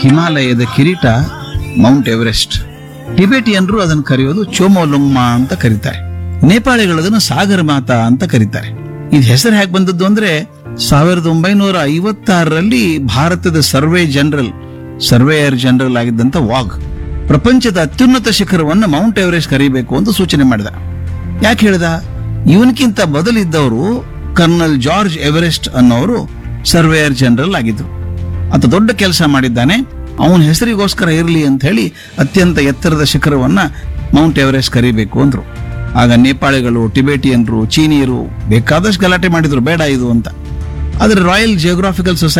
ಹಿಮಾಲಯದ ಕಿರೀಟ Mount Everest ಟಿಬೆಟಿಯನ್ರು ಅದನ್ನು ಕರೆಯೋದು ಚೋಮೋಲುಂಗ್ಮಾ ಅಂತ ಕರೀತಾರೆ ನೇಪಾಳಿಗಳು ಅದನ್ನು ಸಾಗರ ಮಾತಾ ಅಂತ ಕರೀತಾರೆ ಇದು ಹೆಸರು ಹೇಗೆ ಬಂದದ್ದು ಅಂದ್ರೆ ಸಾವಿರದ ಒಂಬೈನೂರ ಐವತ್ತಾರರಲ್ಲಿ ಭಾರತದ ಸರ್ವೆ ಜನರಲ್ ಸರ್ವೇಯರ್ ಜನರಲ್ ಆಗಿದ್ದಂತ ವಾಗ್ ಪ್ರಪಂಚದ ಅತ್ಯುನ್ನತ ಶಿಖರವನ್ನು ಮೌಂಟ್ ಎವರೆಸ್ಟ್ ಕರೀಬೇಕು ಅಂತ ಸೂಚನೆ ಮಾಡಿದ ಯಾಕೆ ಹೇಳ್ದ ಇವನಕ್ಕಿಂತ ಬದಲಿದ್ದವರು ಕರ್ನಲ್ ಜಾರ್ಜ್ ಎವರೆಸ್ಟ್ ಅನ್ನೋರು ಸರ್ವೇಯರ್ ಜನರಲ್ ಆಗಿದ್ರು ಆತ ದೊಡ್ಡ ಕೆಲಸ ಮಾಡಿದ್ದಾನೆ ಅವನ ಹೆಸರಿಗೋಸ್ಕರ ಇರಲಿ ಅಂತ ಹೇಳಿ ಅತ್ಯಂತ ಎತ್ತರದ ಶಿಖರವನ್ನ ಮೌಂಟ್ ಎವರೆಸ್ಟ್ ಕರಿಬೇಕು ಅಂದ್ರು ಆಗ ನೇಪಾಳಿಗಳು ಟಿಬೆಟಿಯನ್ರು ಚೀನಿಯರು ಬೇಕಾದಷ್ಟು ಗಲಾಟೆ ಮಾಡಿದ್ರು ಬೇಡ ಇದು ಅಂತ ಆದರೆ ರಾಯಲ್ ಜಿಯೋಗ್ರಾಫಿಕಲ್ ಸೊಸೈಟಿ